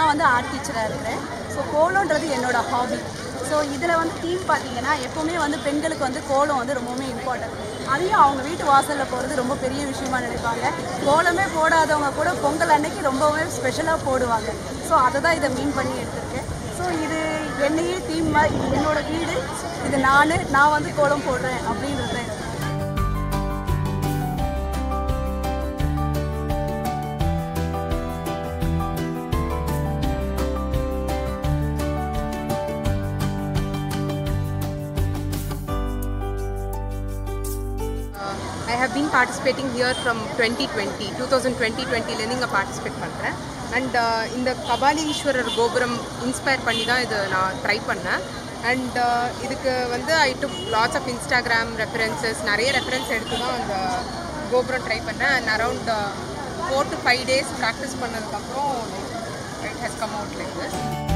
நான் வந்து ஆர்ட் டீச்சராக இருக்கிறேன் ஸோ கோலம்ன்றது என்னோட ஹாபி ஸோ இதில் வந்து தீம் பார்த்தீங்கன்னா எப்போவுமே வந்து பெண்களுக்கு வந்து கோலம் வந்து ரொம்பவுமே இம்பார்ட்டன்ட் அதையும் அவங்க வீட்டு வாசலில் போகிறது ரொம்ப பெரிய விஷயமா நினைப்பாங்க கோலமே போடாதவங்க கூட பொங்கல் அன்னைக்கு ரொம்பவே ஸ்பெஷலாக போடுவாங்க ஸோ அதை தான் இதை மீன் பண்ணி எடுத்திருக்கேன் ஸோ இது என்னையே தீம் மாதிரி இது என்னோட வீடு இது நான் நான் வந்து கோலம் போடுறேன் அப்படின்றது தான் இது. I have been participating here from twenty twenty two thousand twenty டுவெண்ட்டிலேருந்து இங்கே பார்ட்டிசிபேட் பண்ணுறேன் அண்ட் இந்த கபாலீஸ்வரர் கோபுரம் இன்ஸ்பயர் பண்ணி தான் இது நான் ட்ரை பண்ணேன் அண்ட் இதுக்கு வந்து I took lots of Instagram references நிறைய ரெஃபரன்ஸ் எடுத்து தான் அந்த கோபுரம் ட்ரை பண்ணேன் and around four to five days practice பண்ணதுக்கப்புறம் it has come out like this